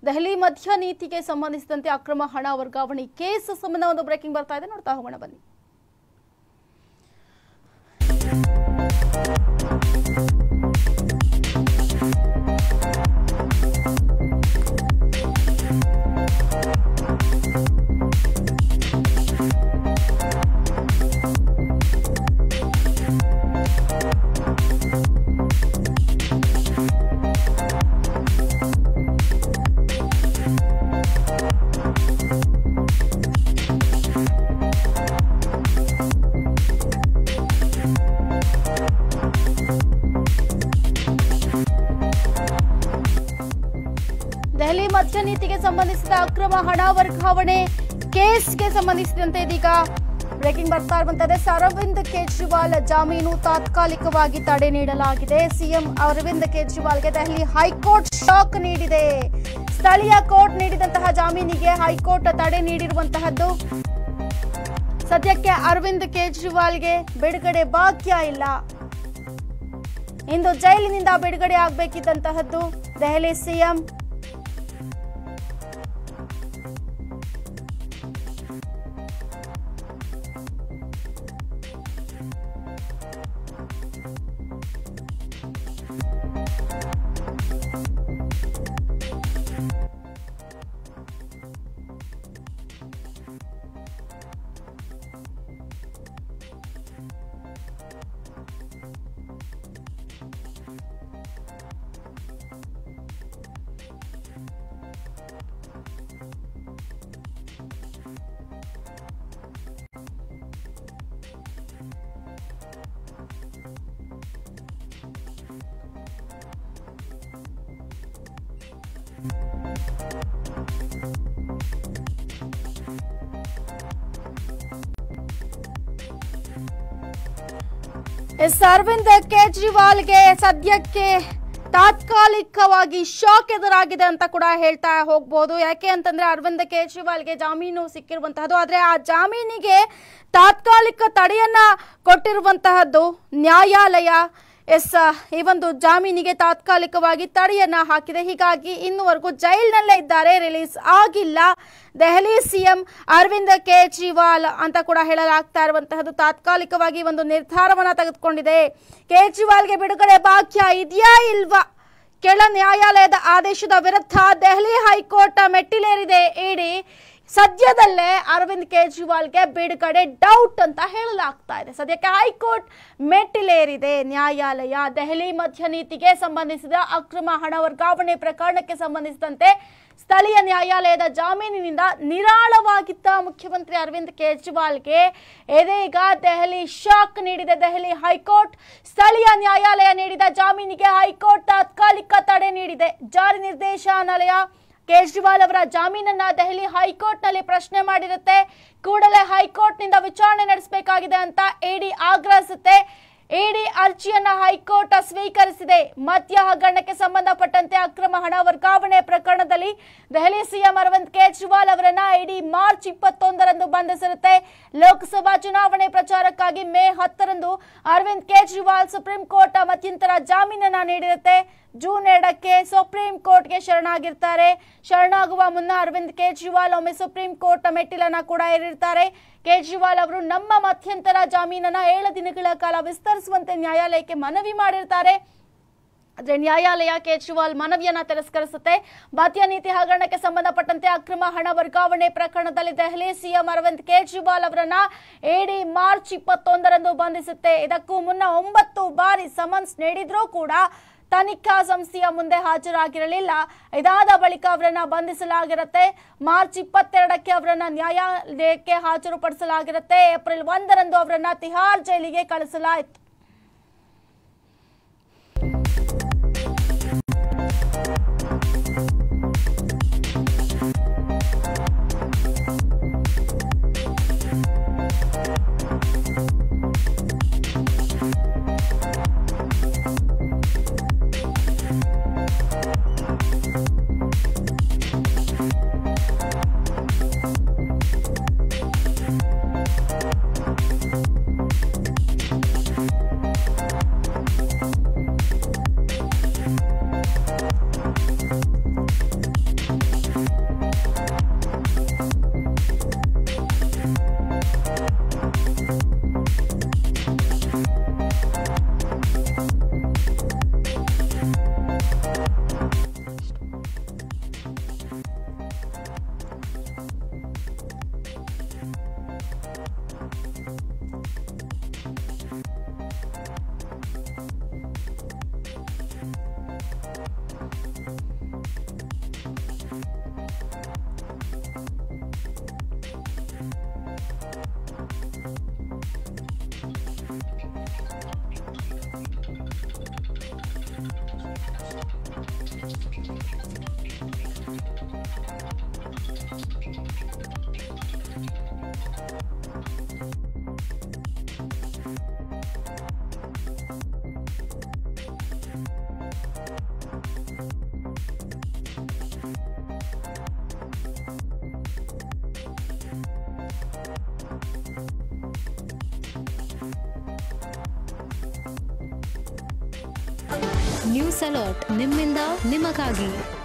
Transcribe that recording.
ದೆಹಲಿ ಮದ್ಯ ನೀತಿಗೆ ಸಂಬಂಧಿಸಿದಂತೆ ಅಕ್ರಮ ಹಣ ವರ್ಗಾವಣೆ ಕೇಸ್ ಸಂಬಂಧ ಒಂದು ಬ್ರೇಕಿಂಗ್ ಬರ್ತಾ ಇದೆ ನೋಡ್ತಾ ಹೋಗೋಣ ಬನ್ನಿ ದೆಹಲಿ ಮದ್ಯ ನೀತಿಗೆ ಸಂಬಂಧಿಸಿದ ಅಕ್ರಮ ಹಣ ವರ್ಗಾವಣೆ ಕೇಸ್ಗೆ ಸಂಬಂಧಿಸಿದಂತೆ ಇದೀಗ ಬ್ರೇಕಿಂಗ್ ಬರ್ತಾ ಇರುವಂತದೆ ಅರವಿಂದ್ ಕೇಜ್ರಿವಾಲ್ ಜಾಮೀನು ತಾತ್ಕಾಲಿಕವಾಗಿ ತಡೆ ನೀಡಲಾಗಿದೆ ಸಿಎಂ ಅರವಿಂದ್ ಕೇಜ್ರಿವಾಲ್ಗೆ ದೆಹಲಿ ಹೈಕೋರ್ಟ್ ಶಾಕ್ ನೀಡಿದೆ ಸ್ಥಳೀಯ ಕೋರ್ಟ್ ನೀಡಿದಂತಹ ಜಾಮೀನಿಗೆ ಹೈಕೋರ್ಟ್ ತಡೆ ನೀಡಿರುವಂತಹದ್ದು ಸದ್ಯಕ್ಕೆ ಅರವಿಂದ್ ಕೇಜ್ರಿವಾಲ್ಗೆ ಬಿಡುಗಡೆ ಭಾಗ್ಯ ಇಲ್ಲ ಇಂದು ಜೈಲಿನಿಂದ ಬಿಡುಗಡೆ ಆಗಬೇಕಿದ್ದಂತಹದ್ದು ದೆಹಲಿ ಸಿಎಂ ಎಸ್ ಅರವಿಂದ್ ಕೇಜ್ರಿವಾಲ್ಗೆ ಸದ್ಯಕ್ಕೆ ತಾತ್ಕಾಲಿಕವಾಗಿ ಶಾಕ್ ಎದುರಾಗಿದೆ ಅಂತ ಕೂಡ ಹೇಳ್ತಾ ಹೋಗ್ಬೋದು ಯಾಕೆ ಅಂತಂದ್ರೆ ಅರವಿಂದ್ ಕೇಜ್ರಿವಾಲ್ಗೆ ಜಾಮೀನು ಸಿಕ್ಕಿರುವಂತಹದ್ದು ಆದ್ರೆ ಆ ಜಾಮೀನಿಗೆ ತಾತ್ಕಾಲಿಕ ತಡೆಯನ್ನ ಕೊಟ್ಟಿರುವಂತಹದ್ದು ನ್ಯಾಯಾಲಯ ಎಸ್ ಈ ಒಂದು ಜಾಮೀನಿಗೆ ತಾತ್ಕಾಲಿಕವಾಗಿ ತಡೆಯನ್ನ ಹಾಕಿದೆ ಹೀಗಾಗಿ ಇನ್ನುವರೆಗೂ ಜೈಲಿನಲ್ಲೇ ಇದ್ದಾರೆ ರಿಲೀಸ್ ಆಗಿಲ್ಲ ದೆಹಲಿ ಸಿಎಂ ಅರವಿಂದ್ ಕೇಜ್ರಿವಾಲ್ ಅಂತ ಕೂಡ ಹೇಳಲಾಗ್ತಾ ಇರುವಂತಹದ್ದು ತಾತ್ಕಾಲಿಕವಾಗಿ ಒಂದು ನಿರ್ಧಾರವನ್ನ ತೆಗೆದುಕೊಂಡಿದೆ ಕೇಜ್ರಿವಾಲ್ಗೆ ಬಿಡುಗಡೆ ಭಾಗ್ಯ ಇದೆಯಾ ಇಲ್ವಾ ಕೆಳ ನ್ಯಾಯಾಲಯದ ಆದೇಶದ ವಿರುದ್ಧ ದೆಹಲಿ ಹೈಕೋರ್ಟ್ ಮೆಟ್ಟಿಲೇರಿದೆ ಇಡಿ ಸದ್ಯದಲ್ಲೇ ಅರವಿಂದ್ ಕೇಜ್ರಿವಾಲ್ಗೆ ಬಿಡುಗಡೆ ಡೌಟ್ ಅಂತ ಹೇಳಲಾಗ್ತಾ ಇದೆ ಸದ್ಯಕ್ಕೆ ಹೈಕೋರ್ಟ್ ಮೆಟ್ಟಿಲೇರಿದೆ ನ್ಯಾಯಾಲಯ ದೆಹಲಿ ಮದ್ಯ ನೀತಿಗೆ ಸಂಬಂಧಿಸಿದ ಅಕ್ರಮ ಹಣ ವರ್ಗಾವಣೆ ಪ್ರಕರಣಕ್ಕೆ ಸಂಬಂಧಿಸಿದಂತೆ ಸ್ಥಳೀಯ ನ್ಯಾಯಾಲಯದ ಜಾಮೀನಿನಿಂದ ನಿರಾಳವಾಗಿದ್ದ ಮುಖ್ಯಮಂತ್ರಿ ಅರವಿಂದ್ ಕೇಜ್ರಿವಾಲ್ಗೆ ಇದೀಗ ದೆಹಲಿ ಶಾಕ್ ನೀಡಿದೆ ದೆಹಲಿ ಹೈಕೋರ್ಟ್ ಸ್ಥಳೀಯ ನ್ಯಾಯಾಲಯ ನೀಡಿದ ಜಾಮೀನಿಗೆ ಹೈಕೋರ್ಟ್ ತಾತ್ಕಾಲಿಕ ತಡೆ ನೀಡಿದೆ ಜಾರಿ ನಿರ್ದೇಶನಾಲಯ ಕೇಜ್ರಿವಾಲ್ ಅವರ ಜಾಮೀನನ್ನ ದೆಹಲಿ ಹೈಕೋರ್ಟ್ ನಲ್ಲಿ ಪ್ರಶ್ನೆ ಮಾಡಿರುತ್ತೆ ಕೂಡಲೇ ಹೈಕೋರ್ಟ್ ನಿಂದ ವಿಚಾರಣೆ ನಡೆಸಬೇಕಾಗಿದೆ ಅಂತ ಇಡಿ ಆಗ್ರಹಿಸುತ್ತೆ ಇಡಿ ಅರ್ಜಿಯನ್ನ ಹೈಕೋರ್ಟ್ ಸ್ವೀಕರಿಸಿದೆ ಮದ್ಯ ಹಗರಣಕ್ಕೆ ಸಂಬಂಧಪಟ್ಟಂತೆ ಅಕ್ರಮ ಹಣ ವರ್ಗಾವಣೆ ಪ್ರಕರಣದಲ್ಲಿ ದೆಹಲಿ ಸಿಎಂ ಅರವಿಂದ್ ಕೇಜ್ರಿವಾಲ್ ಅವರನ್ನ ಇಡಿ ಮಾರ್ಚ್ ಇಪ್ಪತ್ತೊಂದರಂದು ಬಂಧಿಸಿರುತ್ತೆ ಲೋಕಸಭಾ ಚುನಾವಣೆ ಪ್ರಚಾರಕ್ಕಾಗಿ ಮೇ ಹತ್ತರಂದು ಅರವಿಂದ್ ಕೇಜ್ರಿವಾಲ್ ಸುಪ್ರೀಂ ಕೋರ್ಟ್ ಮಧ್ಯಂತರ ಜಾಮೀನನ್ನ ನೀಡಿರುತ್ತೆ ಜೂನ್ ಎರಡಕ್ಕೆ ಸುಪ್ರೀಂ ಕೋರ್ಟ್ಗೆ ಶರಣಾಗಿರ್ತಾರೆ ಶರಣಾಗುವ ಮುನ್ನ ಅರವಿಂದ್ ಕೇಜ್ರಿವಾಲ್ ಒಮ್ಮೆ ಸುಪ್ರೀಂ ಕೋರ್ಟ್ ಮೆಟ್ಟಿಲನ್ನ ಕೂಡ ಏರಿರ್ತಾರೆ ಕೇಜ್ರಿವಾಲ್ ಅವರು ನಮ್ಮ ಮಧ್ಯಂತರ ಜಾಮೀನನ್ನ ಏಳು ದಿನಗಳ ಕಾಲ ವಿಸ್ತರಿಸುವಂತೆ ನ್ಯಾಯಾಲಯಕ್ಕೆ ಮನವಿ ಮಾಡಿರ್ತಾರೆ ಆದ್ರೆ ನ್ಯಾಯಾಲಯ ಕೇಜ್ರಿವಾಲ್ ಮನವಿಯನ್ನ ತಿರಸ್ಕರಿಸುತ್ತೆ ಮದ್ಯ ನೀತಿ ಹಗರಣಕ್ಕೆ ಸಂಬಂಧಪಟ್ಟಂತೆ ಅಕ್ರಮ ಹಣ ವರ್ಗಾವಣೆ ಪ್ರಕರಣದಲ್ಲಿ ದೆಹಲಿ ಸಿಎಂ ಅರವಿಂದ್ ಕೇಜ್ರಿವಾಲ್ ಅವರನ್ನ ಎಡಿ ಮಾರ್ಚ್ ಇಪ್ಪತ್ತೊಂದರಂದು ಬಂಧಿಸುತ್ತೆ ಇದಕ್ಕೂ ಮುನ್ನ ಒಂಬತ್ತು ಬಾರಿ ಸಮನ್ಸ್ ನೀಡಿದ್ರೂ ಕೂಡ ತನಿಖಾ ಸಂಸ್ಥೆಯ ಮುಂದೆ ಹಾಜರಾಗಿರಲಿಲ್ಲ ಇದಾದ ಬಳಿಕ ಅವರನ್ನ ಬಂಧಿಸಲಾಗಿರುತ್ತೆ ಮಾರ್ಚ್ ಇಪ್ಪತ್ತೆರಡಕ್ಕೆ ಅವರನ್ನ ನ್ಯಾಯಾಲಯಕ್ಕೆ ಹಾಜರುಪಡಿಸಲಾಗಿರುತ್ತೆ ಏಪ್ರಿಲ್ ಒಂದರಂದು ಅವರನ್ನ ತಿಹಾರ್ ಜೈಲಿಗೆ ಕಳಿಸಲಾಯಿತು ನ್ಯೂಸ್ ಅಲರ್ಟ್ ನಿಮ್ಮಿಂದ ನಿಮಗಾಗಿ